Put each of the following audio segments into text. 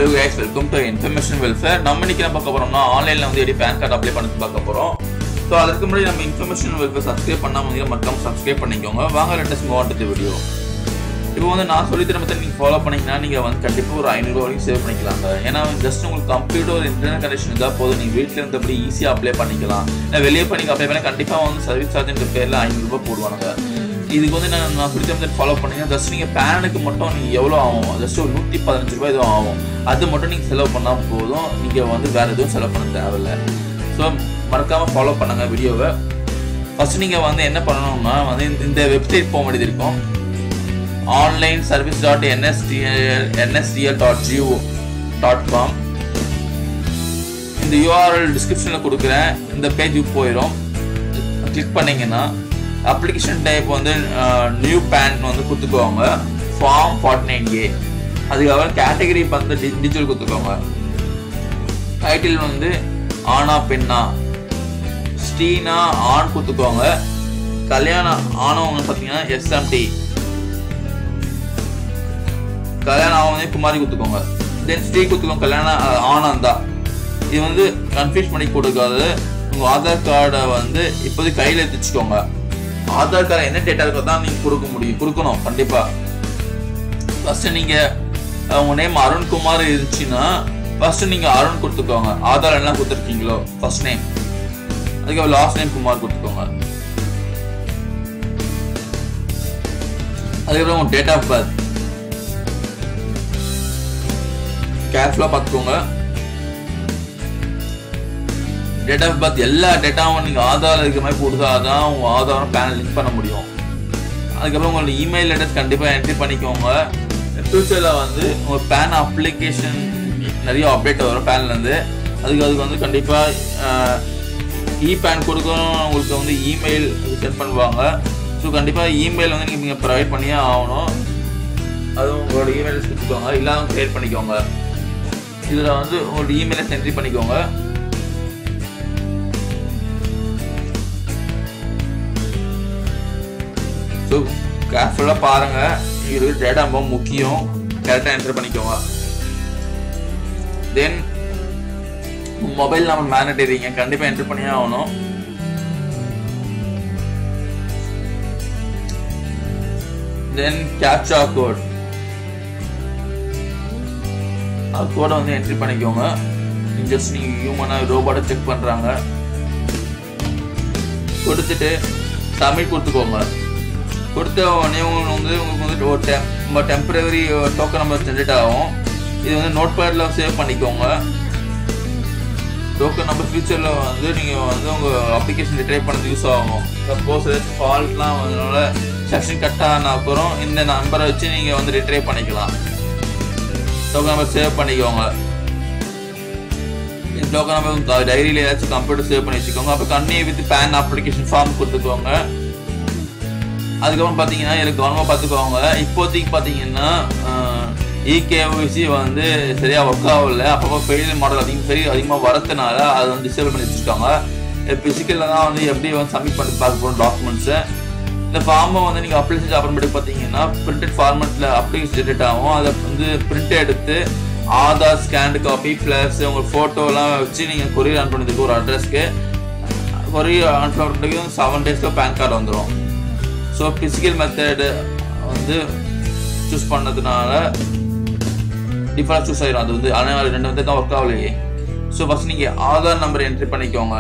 hello guys welcome to information welfare நம்ம இன்னைக்கு என்ன பார்க்க போறோம்னா ஆன்லைன்ல வந்து எப்படி பேன் கார்டு அப்ளை பண்ணி பார்க்க போறோம் ஸோ அதுக்கு முன்னாடி நம்ம இன்ஃபர்மேஷன் வெல்ஃபேர் சப்ஸ்கிரைப் பண்ணாம வந்து மறக்காம சப்ஸ்கிரைப் பண்ணிக்கோங்க வாங்க லேட்டஸ்ட் மூவ் வீடியோ இப்போ வந்து நான் சொல்லி தர மெத்தட் நீங்கள் ஃபாலோ பண்ணீங்கன்னா நீங்கள் வந்து கண்டிப்பாக ஒரு ஐநூறு வரைக்கும் சேவ் பண்ணிக்கலாங்க ஏன்னா ஜஸ்ட் உங்களுக்கு கம்ப்யூட்டர் ஒரு இன்டர்நெட் கனெக்ஷன் இருந்தால் போதும் நீங்கள் வீட்டில் இருந்தபடி ஈஸியாக அப்ளை பண்ணிக்கலாம் இல்லை வெளியே பண்ணி அப்ளை பண்ணால் கண்டிப்பாக வந்து சர்வீஸ் சார்ஜ்ன்ற பேரில் ஐநூறுரூபா போடுவாங்க இதுக்கு வந்து நான் நான் சொல்லி தர ஃபாலோ பண்ணீங்கன்னா ஜஸ்ட் நீங்கள் பேனுக்கு மட்டும் நீங்கள் எவ்வளோ ஆகும் ஜஸ்ட் ஒரு நூற்றி பதினஞ்சு ரூபாய் எதுவும் ஆகும் அது மட்டும் நீங்கள் செலவு பண்ணால் போதும் நீங்கள் வந்து வேறு எதுவும் செலவு பண்ண தேவையில்ல ஸோ மறக்காமல் ஃபாலோ பண்ணுங்கள் வீடியோவை ஃபஸ்ட் நீங்கள் வந்து என்ன பண்ணணும்னா வந்து இந்த- இந்த வெப்சைட் போக வேண்டியது இருக்கும் online service dot NSDL NSDL dot G O dot com இந்த யூஆர்எல் டிஸ்கிரிப்ஷனில் கொடுக்குறேன் இந்த பேஜுக்கு போயிடும் கிளிக் பண்ணீங்கன்னா அப்ளிகேஷன் டைப் வந்து நியூ பேன் வந்து கொடுத்துக்கோங்க ஃபார்ம் ஃபார்ட்டி நைன் ஏ அதுக்கப்புறம் கேட்டகரி வந்து டிஜிட்டல் கொடுத்துக்கோங்க டைட்டில் வந்து ஆனா பெண்ணா ஸ்டீனா ஆண் கொடுத்துக்கோங்க கல்யாணம் ஆனவங்க பார்த்தீங்கன்னா எஸ்எம்டி கல்யாணம் ஆனவங்க குமாரி கொடுத்துக்கோங்க தென் ஸ்ரீ கொடுத்துக்கோங்க கல்யாணம் அஹ், ஆனந்தா இது வந்து கன்ஃபியூஸ் பண்ணி கொடுக்காது உங்கள் ஆதார் கார்டை வந்து இப்போதைக்கு கையில் எடுத்து வச்சுக்கோங்க ஆதார் கார்டு என்ன டேட்டா இருக்கோ தான் நீங்கள் கொடுக்க முடியும் கொடுக்கணும் கண்டிப்பாக ஃபர்ஸ்ட் நீங்க அஹ், உங்க நேம் அருண்குமார் இருந்துச்சுன்னா ஃபர்ஸ்ட் நீங்க அருண் கொடுத்துக்கோங்க ஆதார் என்ன கொடுத்துருக்கீங்களோ ஃபர்ஸ்ட் நேம் அதுக்கப்புறம் லாஸ்ட் நேம் குமார் கொடுத்துக்கோங்க அதுக்கப்புறம் உங்க டேட் ஆஃப் பர்த் கேர்ஃபுல்லாக பார்த்துக்கோங்க டேட் ஆஃப் பர்த் எல்லா டேட்டாவும் நீங்கள் ஆதார் இருக்கிற மாதிரி கொடுத்தா தான் உங்கள் ஆதாரம் பேனல் லிங்க் பண்ண முடியும் அதுக்கப்புறம் உங்களோட இமெயில் அட்ரஸ் கண்டிப்பாக என்ட்ரி பண்ணிக்கோங்க ஃபியூச்சரில் வந்து உங்கள் பேன் அப்ளிகேஷன் நிறைய அப்டேட் வரும் பேன்லேருந்து அதுக்கு அதுக்கு வந்து கண்டிப்பாக இ பேன் கொடுக்கணும் உங்களுக்கு வந்து இமெயில் சென்ட் பண்ணுவாங்க ஸோ கண்டிப்பாக இமெயில் வந்து நீங்கள் ப்ரொவைட் பண்ணியே ஆகணும் அது உங்களோட இமெயில் கொடுத்துக்கோங்க இல்லாமல் க்ரியேட் பண்ணிக்கோங்க இதில் வந்து உங்களோட இமெயிலை என்ட்ரி பண்ணிக்கோங்க ஸோ கேர்ஃபுல்லாக பாருங்க இது டேட்டா ரொம்ப முக்கியம் கரெக்டாக என்டர் பண்ணிக்கோங்க தென் மொபைல் நம்பர் மேனடரிங்க கண்டிப்பாக என்டர் பண்ணியே ஆகணும் தென் கேப்சா கோட் அது கோடை வந்து என்ட்ரி பண்ணிக்கோங்க ஜஸ்ட் நீங்கள் ஹியூமனாக ரோபோட்டை செக் பண்ணுறாங்க கொடுத்துட்டு சப்மிட் கொடுத்துக்கோங்க கொடுத்த உடனே உங்களுக்கு வந்து உங்களுக்கு வந்து ஒரு டெம் நம்ம டெம்பரவரி டோக்கன் நம்பர் ஜென்ரேட் ஆகும் இது வந்து நோட் பேடில் சேவ் பண்ணிக்கோங்க டோக்கன் நம்பர் ஃபியூச்சரில் வந்து நீங்கள் வந்து உங்கள் அப்ளிகேஷன் ரிட்ரைவ் பண்ணது யூஸ் ஆகும் சப்போஸ் ஏதாச்சும் ஃபால்ட்லாம் அதனால செக்ஷன் கட் ஆன அப்புறம் இந்த நம்பரை வச்சு நீங்கள் வந்து ரிட்ரைவ் பண்ணிக்கலாம் டோக்கன் நம்பர் சேவ் பண்ணிக்கோங்க இந்த டோக்கன் நம்பர் டைரியில் ஏதாச்சும் கம்ப்யூட்டர் சேவ் பண்ணி வச்சுக்கோங்க அப்போ கண்ணி வித் பேன் அப்ளிகேஷன் ஃபார்ம் கொடுத்துக்கோங்க அதுக்கப்புறம் பார்த்தீங்கன்னா இதில் கவனமாக பார்த்துக்கோங்க இப்போதைக்கு பார்த்தீங்கன்னா இகேஒய்சி வந்து சரியாக ஒர்க் ஆகல அப்பப்போ ஃபெயில் மாடல் அதிகம் பெரிய அதிகமாக வரதுனால அதை வந்து டிசேபிள் பண்ணி வச்சுருக்காங்க ஃபிசிக்கலில் தான் வந்து எப்படி வந்து சப்மிட் பண்ணி பார்க்க போகிறோம் டாக்குமெண்ட்ஸை இந்த ஃபார்மை வந்து நீங்கள் அப்ளை செஞ்சு அப்புறமேட்டு பார்த்தீங்கன்னா பிரிண்டட் ஃபார்மெட்டில் அப்ளிகேஷன் ஜென்ரேட் ஆகும் அதை வந்து பிரிண்ட் எடுத்து ஆதார் ஸ்கேண்டு காப்பி ப்ளஸ் உங்கள் ஃபோட்டோலாம் வச்சு நீங்கள் கொரியர் அனுப்புனதுக்கு ஒரு அட்ரஸ்க்கு கொரியர் அனுப்புறதுக்கு செவன் டேஸில் பேன் கார்டு வந்துடும் ஸோ ஃபிசிக்கல் மெத்தடு வந்து சூஸ் பண்ணதுனால டிஃபால்ட் சூஸ் ஆயிடும் அது வந்து ஆனால் ரெண்டு மெத்தட் தான் ஒர்க் ஆகலையே ஸோ ஃபர்ஸ்ட் நீங்கள் ஆதார் நம்பர் என்ட்ரி பண்ணிக்கோங்க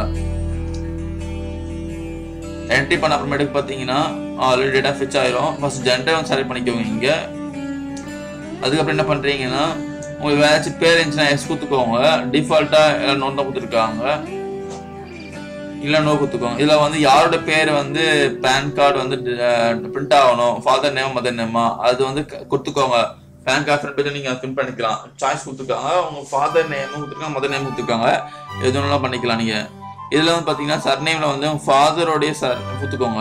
என்ட்ரி பண்ண அப்புறமேட்டுக்கு பார்த்தீங்கன்னா ஆல்ரெடி டேட்டா ஃபிச் ஆயிரும் ஃபர்ஸ்ட் ஜென்டர் வந்து செலக்ட் பண்ணிக்கோங்க இங்கே அதுக்கப்புறம் என்ன பண்ணுறீங்கன்னா உங்களுக்கு வேற ஏதாச்சும் பேர் இருந்துச்சுன்னா எஸ் கொடுத்துக்கோங்க டிஃபால்ட்டாக எல்லாம் நோட் தான் கொடுத்துருக்காங்க இல்லை நோ கொடுத்துக்கோங்க இதில் வந்து யாரோட பேர் வந்து பேன் கார்டு வந்து பிரிண்ட் ஆகணும் ஃபாதர் நேம் மதர் நேமா அது வந்து க- கொடுத்துக்கோங்க பேன் கார்டு ஃப்ரண்ட் பேஜ் நீங்கள் பிரிண்ட் பண்ணிக்கலாம் சாய்ஸ் கொடுத்துருக்காங்க உங்க ஃபாதர் நேமும் கொடுத்துருக்காங்க மதர் நேம் கொடுத்துருக்காங்க எது வேணாலும் பண்ணிக்கலாம் நீங்கள் இதில் வந்து பார்த்தீங்கன்னா சர்நேமில் வந்து ஃபாதரோடைய சர் கொடுத்துக்கோங்க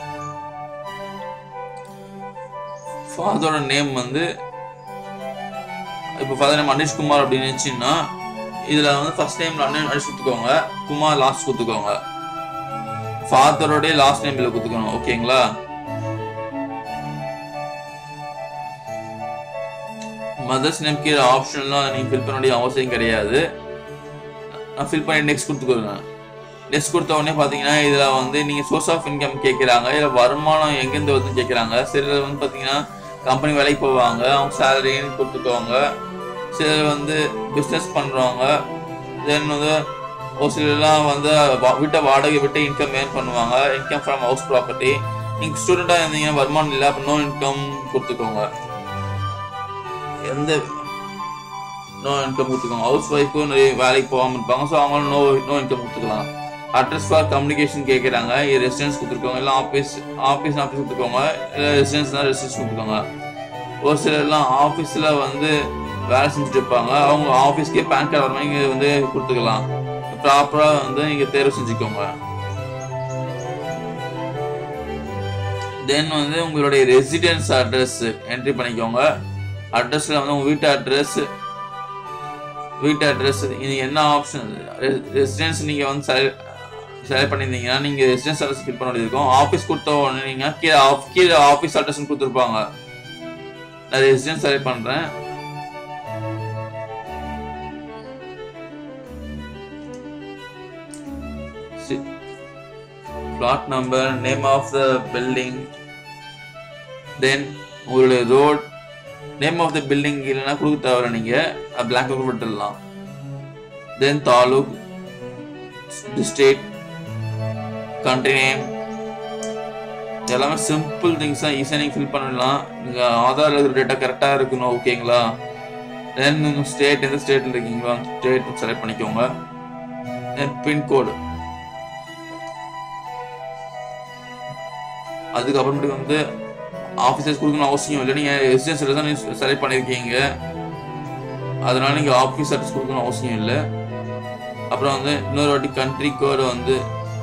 ஃபாதரோட நேம் வந்து இப்போ ஃபாதர் நேம் அனிஷ் குமார் அப்படின்னு இருந்துச்சுன்னா இதில் வந்து ஃபர்ஸ்ட் டைமில் அண்ணன் அனிஷ் கொடுத்துக்கோங்க குமார் லாஸ்ட் கொடுத்துக்கோங்க ஃபாதரோடைய லாஸ்ட் நேம் இதில் கொடுத்துக்கணும் ஓகேங்களா மதர்ஸ் நேம் கீழே ஆப்ஷன்லாம் நீங்கள் ஃபில் பண்ண வேண்டிய அவசியம் கிடையாது நான் ஃபில் பண்ணி நெக்ஸ்ட் கொடுத்துக்கோங்க நெக்ஸ்ட் கொடுத்த உடனே பார்த்தீங்கன்னா இதில் வந்து நீங்கள் சோர்ஸ் ஆஃப் இன்கம் கேட்குறாங்க இதில் வருமானம் எங்கேருந்து வருதுன்னு கேட்குறாங்க சிலர் வந்து பார்த்தீங்கன்னா கம்பெனி வேலைக்கு போவாங்க அவங்க சேலரின்னு கொடுத்துக்குவாங்க சிலர் வந்து பிஸ்னஸ் பண்ணுறவங்க தென் வந்து ஒரு சிலர்லாம் வந்து வா- வீட்டை வாடகை விட்டு இன்கம் ஏர்ன் பண்ணுவாங்க இன்கம் ஃப்ரம் ஹவுஸ் ப்ராப்பர்ட்டி நீங்கள் ஸ்டூடெண்ட்டாக இருந்தீங்கன்னா வருமானம் இல்லை அப்போ நோ இன்கம் கொடுத்துக்கோங்க எந்த நோ இன்கம் கொடுத்துக்கோங்க ஹவுஸ் ஒய்ஃபும் நிறைய வேலைக்கு போகாமல் இருப்பாங்க ஸோ அவங்களும் நோ நோ இன்கம் கொடுத்துக்கலாம் அட்ரஸ் ஃபார் கம்யூனிகேஷன் கேட்குறாங்க ரெசிடென்ஸ் கொடுத்துருக்கோங்க இல்லை ஆஃபீஸ் ஆஃபீஸ் ஆஃபீஸ் கொடுத்துக்கோங்க இல்லை ரெசிடென்ஸ்னால் ரெசிடென்ஸ் கொடுத்துக்கோங்க ஒரு சிலர்லாம் ஆஃபீஸில் வந்து வேலை செஞ்சுட்டு இருப்பாங்க அவங்க ஆஃபீஸ்க்கே பேன் கார்டு வர மாதிரி இங்கே வந்து கொடுத்துக்கலாம் ப்ராப்பராக வந்து நீங்கள் தேர்வு செஞ்சுக்கோங்க தென் வந்து உங்களுடைய ரெசிடென்ஸ் அட்ரஸ் என்ட்ரி பண்ணிக்கோங்க அட்ரஸில் வந்து உங்கள் வீட்டு அட்ரஸ் வீட்டு அட்ரஸ் இது என்ன ஆப்ஷன் ரெசிடென்ஸ் நீங்கள் வந்து செலக்ட் செலக்ட் பண்ணியிருந்தீங்கன்னா நீங்கள் ரெசிடென்ஸ் அட்ரஸ் ஃபில் பண்ண வேண்டியது இருக்கும் ஆஃபீஸ் கொடுத்த உடனே நீங்கள் கீழே ஆஃப் கீழே ஆஃபீஸ் அட்ரஸ்னு கொடுத்துருப்பாங்க நான் ரெசிடென்ஸ் செலக்ட் பண்ணுறேன் flat number name of the building then உங்களுடைய road name of the building இல்லைன்னா கொடுக்க தேவை நீங்கள் பிளாக் விட்டுடலாம் then taluk district country name எல்லாமே சிம்பிள் திங்ஸ் தான் ஈஸியாக நீங்கள் ஃபில் பண்ணிடலாம் நீங்கள் ஆதார் இருக்கிற டேட்டா கரெக்டாக இருக்கணும் ஓகேங்களா தென் ஸ்டேட் எந்த ஸ்டேட்டில் இருக்கீங்களோ அந்த ஸ்டேட் செலக்ட் பண்ணிக்கோங்க தென் பின்கோடு அதுக்கப்புறமேட்டு வந்து ஆஃபீஸர்ஸ் கொடுக்கணும் அவசியம் இல்லை நீங்கள் ரெசிடென்ஸில் தான் நீங்கள் செலக்ட் பண்ணியிருக்கீங்க அதனால நீங்கள் ஆஃபீஸ் அட்ரஸ் கொடுக்கணும் அவசியம் இல்லை அப்புறம் வந்து இன்னொரு வாட்டி கண்ட்ரி கோடு வந்து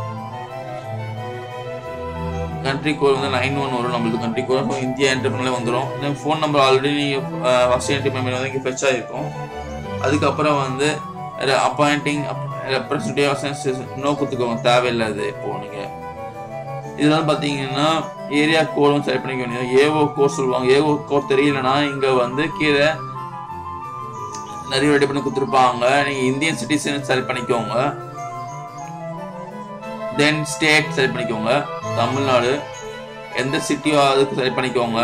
கண்ட்ரி கோட் வந்து நைன் ஒன் வரும் நம்மளுக்கு கண்ட்ரி கோட் இந்தியா என்டர் பண்ணல வந்துடும் தென் ஃபோன் நம்பர் ஆல்ரெடி நீங்கள் ஃபஸ்ட் என்ட்ரி பண்ணி வந்து இங்கே ஃபெச் ஆகிருக்கும் அதுக்கப்புறம் வந்து அப்பாயிண்டிங் ரெப்ரஸன்டேட்டிவ் நோ கொடுத்துக்கோங்க தேவையில்லை அது இப்போ நீங்கள் இதெல்லாம் பார்த்தீங்கன்னா ஏரியா கோடும் செலக்ட் பண்ணிக்க வேண்டியது ஏஓ கோட் சொல்லுவாங்க ஏஓ கோட் தெரியலனா இங்கே வந்து கீழே நிறைய ரெடி பண்ணி கொடுத்துருப்பாங்க நீங்கள் இந்தியன் சிட்டிசன் செலக்ட் பண்ணிக்கோங்க தென் ஸ்டேட் செலக்ட் பண்ணிக்கோங்க தமிழ்நாடு எந்த சிட்டியோ அதுக்கு செலக்ட் பண்ணிக்கோங்க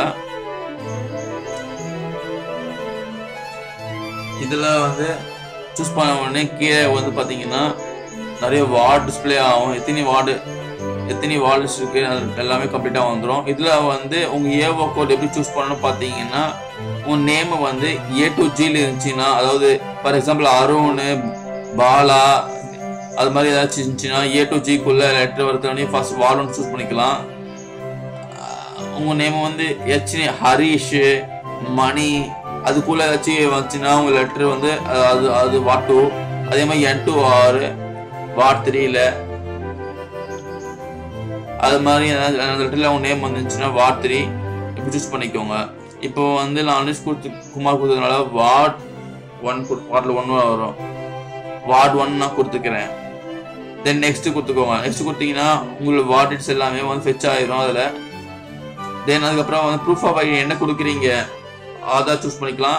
இதில் வந்து சூஸ் பண்ண உடனே கீழே வந்து பார்த்தீங்கன்னா நிறைய வார்டு டிஸ்ப்ளே ஆகும் எத்தனை வார்டு எத்தனை வார்ட்ஸ் இருக்கு அது எல்லாமே கம்ப்ளீட்டாக வந்துடும் இதில் வந்து உங்கள் ஏஓ கோட் எப்படி சூஸ் பண்ணணும்னு பார்த்தீங்கன்னா உங்கள் நேம் வந்து ஏ டு ஜியில் இருந்துச்சுன்னா அதாவது ஃபார் எக்ஸாம்பிள் அருண் பாலா அது மாதிரி ஏதாச்சும் இருந்துச்சுன்னா ஏ டு ஜிக்குள்ள லெட்டர் வரத்தோடனே ஃபர்ஸ்ட் வார்டு சூஸ் பண்ணிக்கலாம் உங்கள் நேம் வந்து எச் ஹரிஷ் மணி அதுக்குள்ள ஏதாச்சும் வந்துச்சுன்னா உங்க லெட்டர் வந்து அஹ், அது அது வாட் டூ அதே மாதிரி என் டூ ஆறு வாட் த்ரீல அது மாதிரி ஏதாவது அந்த லெட்டரில் உங்க நேம் வந்துச்சுன்னா வார்ட் த்ரீ இப்படி சூஸ் பண்ணிக்கோங்க இப்போ வந்து நான் லிஸ்ட் கொடுத்து குமார் கொடுத்ததுனால வார்ட் ஒன் வார்டில் ஒன்று வரும் வார்டு ஒன் நான் கொடுத்துக்கிறேன் தென் நெக்ஸ்ட் கொடுத்துக்கோங்க நெக்ஸ்ட் கொடுத்தீங்கன்னா உங்களுக்கு வார்டிட்ஸ் எல்லாமே வந்து ஃபெச் ஆயிரும் அதில் தென் அதுக்கப்புறம் வந்து ப்ரூஃப் ஆஃப் ஐடி என்ன கொடுக்குறீங்க ஆதார் சூஸ் பண்ணிக்கலாம்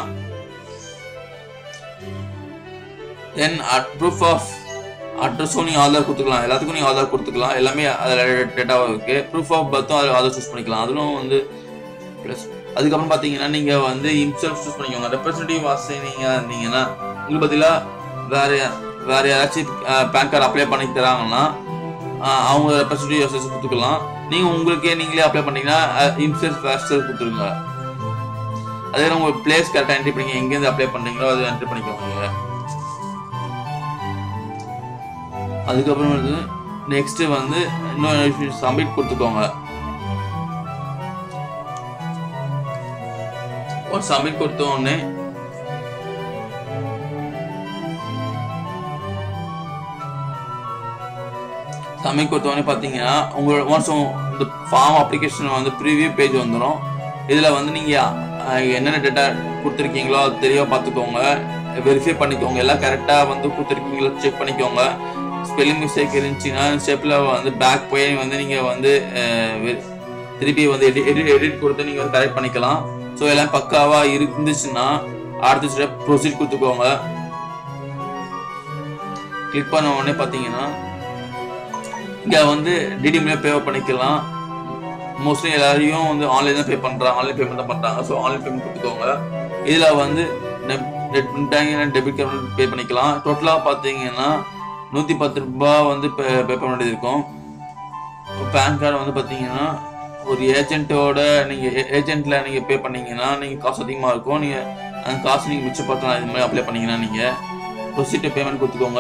தென் ப்ரூஃப் ஆஃப் அட்ரஸும் நீங்கள் ஆதார் கொடுத்துக்கலாம் எல்லாத்துக்கும் நீங்கள் ஆதார் கொடுத்துக்கலாம் எல்லாமே அதில் டேட்டாவும் இருக்குது ப்ரூஃப் ஆஃப் பர்த்தும் அதில் ஆதார் சூஸ் பண்ணிக்கலாம் அதுவும் வந்து ப்ளஸ் அதுக்கப்புறம் பார்த்தீங்கன்னா நீங்கள் வந்து இம்செல்ஃப் சூஸ் பண்ணிக்கோங்க ரெப்ரஸன்டேட்டிவ் வாசி நீங்கள் இருந்தீங்கன்னா உங்களுக்கு பதிலாக வேற வேற யாராச்சும் பேன் கார்டு அப்ளை பண்ணி தராங்கன்னா ஆஹ் அவங்க ரெப்ரஸன்டேட்டிவ் வாசஸ் கொடுத்துக்கலாம் நீங்கள் உங்களுக்கே நீங்களே அப்ளை பண்ணீங்கன்னா இன்சூரன்ஸ் ஃபேஸ்டர் கொடுத்துருங்க அதே உங்க பிளேஸ் கரெக்டாக என்ட்ரி பண்ணிங்க எங்கேருந்து அப்ளை பண்ணீங்களோ அதை என்ட்ரி பண்ணிக்கோங்க அதுக்கப்புறம் வந்து நெக்ஸ்ட் வந்து இன்னொரு சப்மிட் கொடுத்துக்கோங்க ஒரு சப்மிட் கொடுத்த உடனே சப்மிட் கொடுத்த உடனே பார்த்தீங்கன்னா உங்களோட ஒன்ஸ் இந்த ஃபார்ம் அப்ளிகேஷன் வந்து ப்ரீவியூ பேஜ் வந்துடும் இதில் வந்து நீங்கள் என்னென்ன டேட்டா கொடுத்துருக்கீங்களோ அது தெளிவாக பார்த்துக்கோங்க வெரிஃபை பண்ணிக்கோங்க எல்லாம் கரெக்டாக வந்து கொடுத்துருக்கீங்களோ செக் பண்ணிக்கோங்க ஸ்பெல்லிங் மிஸ்டேக் இருந்துச்சுன்னா ஸ்டெப்பில் வந்து பேக் போய் வந்து நீங்கள் வந்து அஹ், வெ- திருப்பி வந்து எடிட் எடிட் எடிட் கொடுத்து நீங்கள் வந்து கரெக்ட் பண்ணிக்கலாம் ஸோ எல்லாம் பக்காவாக இருந்துச்சுன்னா அடுத்த ஸ்டெப் ப்ரொசீட் கொடுத்துக்கோங்க கிளிக் பண்ண உடனே பார்த்தீங்கன்னா இங்கே வந்து டிடிஎம்ல பே பண்ணிக்கலாம் மோஸ்ட்லி எல்லாரையும் வந்து ஆன்லைன் தான் பே பண்ணுறாங்க ஆன்லைன் பேமெண்ட் தான் பண்ணுறாங்க ஸோ ஆன்லைன் பேமெண்ட் கொடுத்துக்கோங்க இதில் வந்து நெட் பண்ணிட்டாங்க டெபிட் கார்டு பே பண்ணிக்கலாம் டோட்டலாக பார்த்தீங்கன்னா நூற்றி பத்து ரூபாய் வந்து பே பே பண்ண வேண்டியது இருக்கும் பேன் கார்டு வந்து பார்த்தீங்கன்னா ஒரு ஏஜென்ட்டோட நீங்கள் ஏஜென்ட்டில் நீங்கள் பே பண்ணீங்கன்னா நீங்கள் காசு அதிகமாக இருக்கும் நீங்கள் அந்த காசு நீங்கள் மிச்சப்படுத்தலாம் இது மாதிரி அப்ளை பண்ணீங்கன்னா நீங்கள் ப்ரொசீட் பேமெண்ட் கொடுத்துக்கோங்க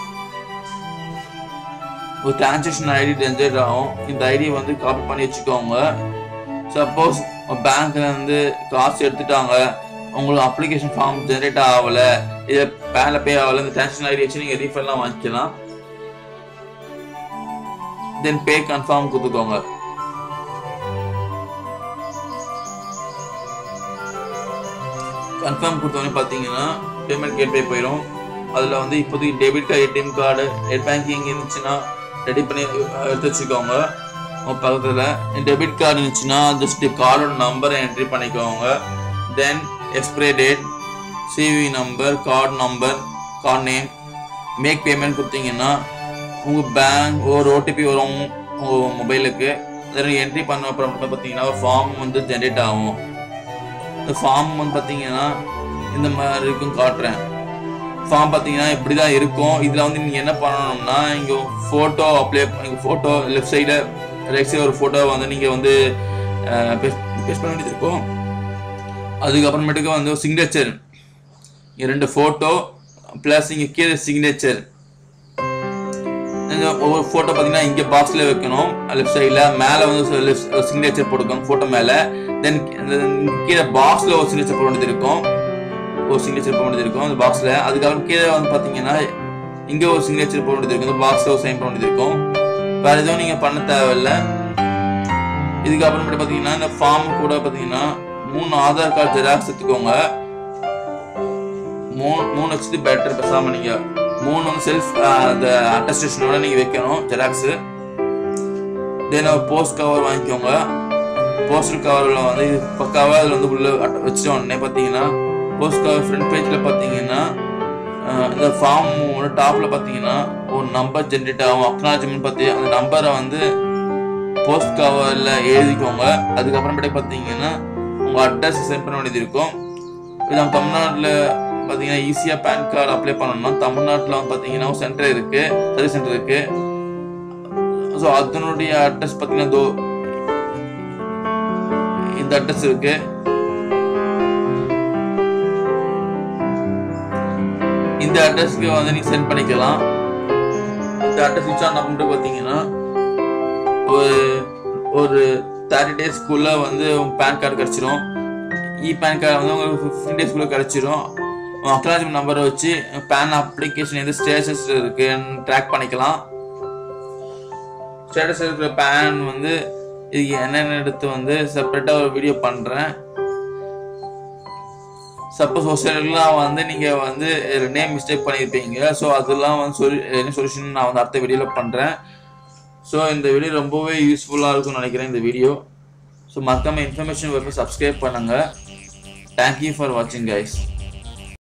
ஒரு டிரான்சாக்ஷன் ஐடி ஜென்ரேட் ஆகும் இந்த ஐடியை வந்து காப்பி பண்ணி வச்சுக்கோங்க சப்போஸ் பேங்க்ல இருந்து காசு எடுத்துட்டாங்க உங்களுக்கு அப்ளிகேஷன் ஃபார்ம் ஜென்ரேட் ஆகல இது பேன்ல பே ஆகல இந்த டிரான்சாக்ஷன் ஐடி வச்சு நீங்க ரீஃபண்ட்லாம் வாங்கிக்கலாம் தென் பே கன்ஃபார்ம் கொடுத்துக்கோங்க கன்ஃபார்ம் கொடுத்தோன்னே பார்த்தீங்கன்னா பேமெண்ட் கேட்வே போயிடும் அதில் வந்து இப்போதைக்கு debit card ATM card net banking இருந்துச்சுன்னா ரெடி பண்ணி அஹ், எடுத்து வச்சுக்கோங்க உங்க பக்கத்தில் டெபிட் கார்டு இருந்துச்சுன்னா ஜஸ்ட் கார்டோட நம்பரை என்ட்ரி பண்ணிக்கோங்க then expiry date CV number card number card name make payment கொடுத்தீங்கன்னா உங்கள் பேங்க் ஒரு ஓடிபி வரும் உங்கள் மொபைலுக்கு அதில் என்ட்ரி பண்ண அப்புறம் பார்த்தீங்கன்னா ஃபார்ம் வந்து ஜென்ரேட் ஆகும் இந்த ஃபார்ம் வந்து பார்த்தீங்கன்னா இந்த மாதிரி இருக்கும் காட்டுறேன் ஃபார்ம் பார்த்தீங்கன்னா இப்படி தான் இருக்கும் இதில் வந்து நீங்கள் என்ன பண்ணணும்னா இங்கே ஃபோட்டோ அப்ளை இங்கே ஃபோட்டோ லெஃப்ட் சைடில் ரைட் சைடு ஒரு ஃபோட்டோ வந்து நீங்கள் வந்து பேஸ்ட் பண்ண வேண்டியது இருக்கும் அதுக்கப்புறமேட்டுக்கு வந்து சிக்னேச்சர் ரெண்டு ஃபோட்டோ ப்ளஸ் இங்கே கீழே சிக்னேச்சர் இந்த ஒவ்வொரு ஃபோட்டோ பார்த்தீங்கன்னா இங்கே பாக்ஸில் வைக்கணும் லெஃப்ட் சைடில் மேலே வந்து லெஃப்ட் சிக்னேச்சர் போட்டுக்கோங்க ஃபோட்டோ மேலே தென் கீழே பாக்ஸில் ஒரு சிக்னேச்சர் போட வேண்டியது இருக்கும் ஒரு சிக்னேச்சர் போட வேண்டியது இருக்கும் அந்த பாக்ஸில் அதுக்கப்புறம் கீழே வந்து பார்த்தீங்கன்னா இங்கே ஒரு சிக்னேச்சர் போட வேண்டியது இருக்கும் இந்த பாக்ஸில் ஒரு சைன் பண்ண வேண்டியது இருக்கும் வேற எதுவும் நீங்கள் பண்ண தேவையில்லை இதுக்கப்புறமேட்டு பார்த்தீங்கன்னா இந்த ஃபார்ம் கூட பார்த்தீங்கன்னா மூணு ஆதார் கார்டு ஜெராக்ஸ் எடுத்துக்கோங்க மூணு மூணு வச்சுட்டு பெட்டர் பேசாம நீங்க மூணு வந்து செல்ஃப் அந்த அட்டஸ்டேஷனோட நீங்க வைக்கணும் ஜெராக்ஸ் தென் ஒரு போஸ்ட் கவர் வாங்கிக்கோங்க போஸ்டல் கவரில் வந்து இது பக்காவா அதில் வந்து உள்ள அட்ட- வச்சிட்ட உடனே பார்த்தீங்கன்னா போஸ்ட் கவர் ஃப்ரண்ட் பேஜில் பார்த்தீங்கன்னா அஹ், இந்த ஃபார்மோட டாப்பில் பார்த்தீங்கன்னா ஒரு நம்பர் ஜென்ரேட் ஆகும் அக்னாலஜ்மெண்ட் பார்த்து அந்த நம்பரை வந்து போஸ்ட் கவரில் எழுதிக்கோங்க அதுக்கப்புறமேட்டு பார்த்தீங்கன்னா உங்கள் அட்ரஸ் சென்ட் பண்ண வேண்டியது இருக்கும் இது நம்ம தமிழ்நாட்டில் பார்த்தீங்கன்னா ஈஸியாக பேன் கார்டு அப்ளை பண்ணணும்னா தமிழ்நாட்டில் வந்து பார்த்தீங்கன்னா ஒரு சென்டர் இருக்கு சர்வீஸ் சென்டர் இருக்கு ஸோ அதனுடைய அட்ரஸ் பார்த்தீங்கன்னா தோ இந்த அட்ரஸ் இருக்கு இந்த அட்ரஸ்க்கு வந்து நீங்க சென்ட் பண்ணிக்கலாம் இந்த அட்ரஸ் யூஸ் ஆன பண்ணிட்டு பார்த்தீங்கன்னா ஒரு ஒரு தேர்ட்டி டேஸ்க்குள்ள வந்து உங்க பேன் கார்டு கிடச்சிரும் இ பேன் கார்டு வந்து உங்களுக்கு ஃபிஃப்டீன் டேஸ்க்குள்ள கிடச்சிரும் அக்னாலஜ்மெண்ட் நம்பரை வச்சு பேன் அப்ளிகேஷன் எந்த ஸ்டேட்டஸ் இருக்குன்னு ட்ராக் பண்ணிக்கலாம் ஸ்டேட்டஸ் இருக்கிற பேன் வந்து இதுக்கு என்னென்ன எடுத்து வந்து செப்பரேட்டாக ஒரு வீடியோ பண்ணுறேன் சப்போஸ் ஒரு சிலர்லாம் வந்து நீங்கள் வந்து ரெண்டே மிஸ்டேக் பண்ணியிருப்பீங்க ஸோ அதெல்லாம் வந்து சொல்லி என்ன சொல்யூஷன் நான் வந்து அடுத்த வீடியோவில் பண்ணுறேன் ஸோ இந்த வீடியோ ரொம்பவே யூஸ்ஃபுல்லாக இருக்கும்னு நினைக்கிறேன் இந்த வீடியோ ஸோ மறக்காம இன்ஃபர்மேஷன் வெப்பை சப்ஸ்கிரைப் பண்ணுங்கள் தேங்க்யூ ஃபார் வாட்சிங் கைஸ்